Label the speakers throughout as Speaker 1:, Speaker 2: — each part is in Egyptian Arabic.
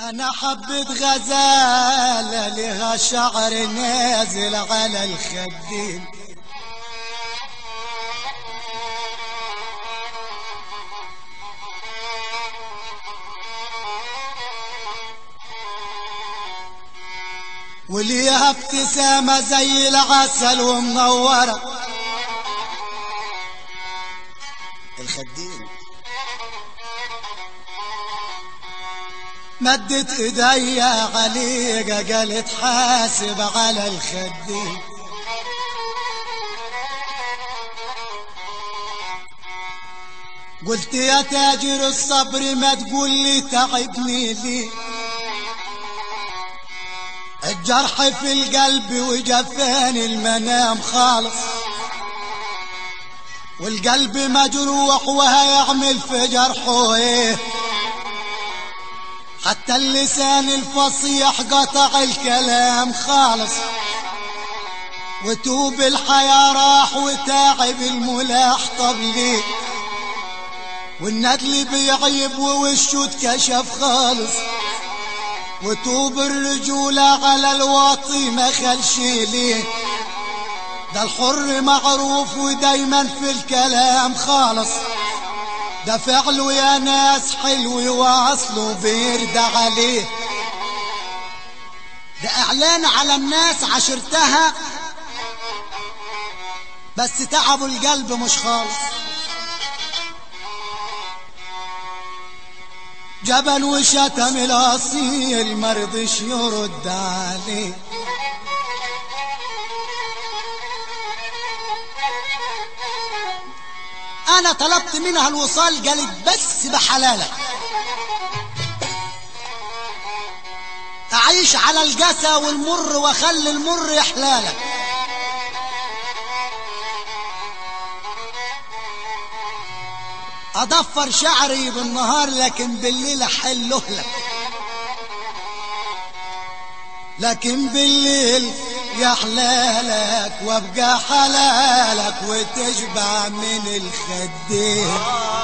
Speaker 1: انا حبة غزالة لها شعر نازل على الخدين وليها ابتسامة زي العسل ومنورة الخدين مدت ايديا عليقة قالت حاسب على الخدين قلت يا تاجر الصبر ما تقول لي تعبني ليه الجرح في القلب وجفاني المنام خالص والقلب مجروح وهيعمل في جرحه ايه حتى اللسان الفصيح قطع الكلام خالص وتوب الحياة راح وتاعب الملاح طب ليه والندل بيعيب ووشه اتكشف خالص وتوب الرجولة على الواطي ما خلش ليه ده الحر معروف ودايما في الكلام خالص ده فعله يا ناس حلو واصله بيرد عليه ده اعلان على الناس عشرتها بس تعبوا القلب مش خالص جبل وشتم الاصيل مرضش يرد عليه انا طلبت منها الوصال قالت بس بحلالك اعيش على الجسى والمر واخلي المر يحلالك اضفر شعري بالنهار لكن بالليل احله لك لكن بالليل يا حلالك وابقى حلالك وتشبع من الخدين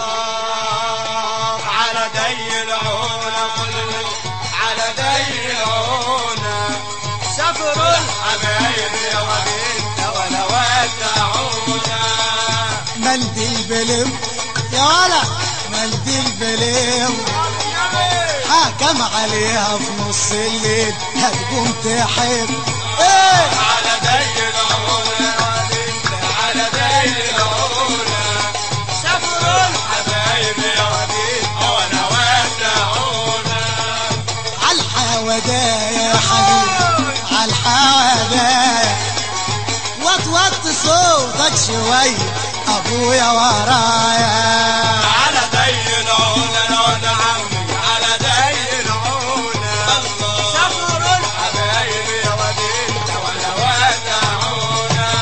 Speaker 2: على دي العونة كل على دي العونة سافروا الحبايب يا ودينا ولا ودعونا
Speaker 1: منديل بلم يا ولا منديل بلم حكم عليها في نص الليل هتقوم تحب ايه
Speaker 2: على دي العونة يا ودينا على دي العونة سافروا الحبايب يا ودينا ولا ودعونا
Speaker 1: عالحودايا يا حبيبي عالحودايا وطوط صوتك شوية ابويا ورايا
Speaker 2: على دي العونة العونة عمي على دي العونة سافروا الحبايب يا ودينا ولا ودعونا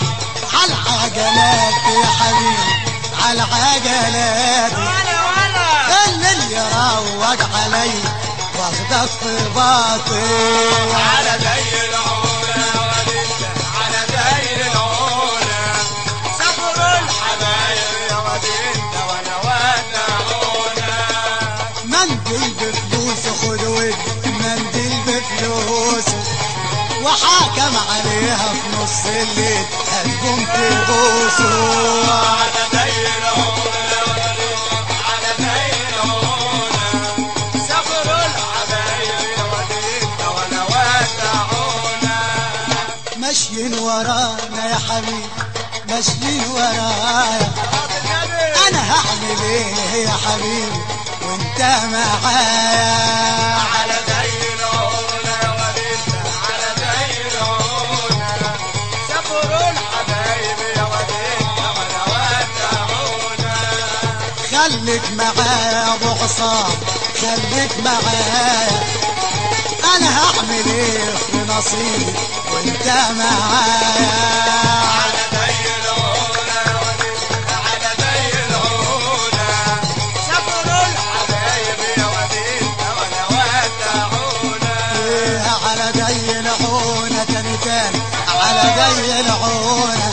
Speaker 1: عالعجلات يا حبيبي عالعجلات
Speaker 2: ولا ولا
Speaker 1: اللي يروج علي واخدك في باطي
Speaker 2: على دي العونة يا ودينا على دي العونة سافروا الحبايب يا ودينا ولا ودعونا
Speaker 1: منديل بفلوس خد ود منديل بفلوس وحاكم عليها في نص الليل هتقوم تبوسه
Speaker 2: على دي العونة على دي العونة سافروا الحبايب يا ودينا ولا ودعونا
Speaker 1: ماشيين ورانا يا حبيبي ماشيين ورايا انا هعمل ايه يا حبيبي وانت معايا
Speaker 2: على دي العونة يا ودينا على دي العونة سافروا الحبايب يا ودينا ولا ودعونا
Speaker 1: خليك معايا يا ابو حصان خليك معايا انا هعمل ايه في نصيبي وانت معايا
Speaker 2: على دي العونة يا ودينا على دي العونة سافروا الحبايب يا ودينا ولا ودعونا
Speaker 1: إيه على جاي العونة تاني تاني على جاي العونة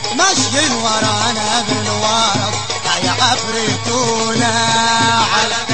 Speaker 1: ماشيين ورانا بالورق هيعفرتونا على
Speaker 2: على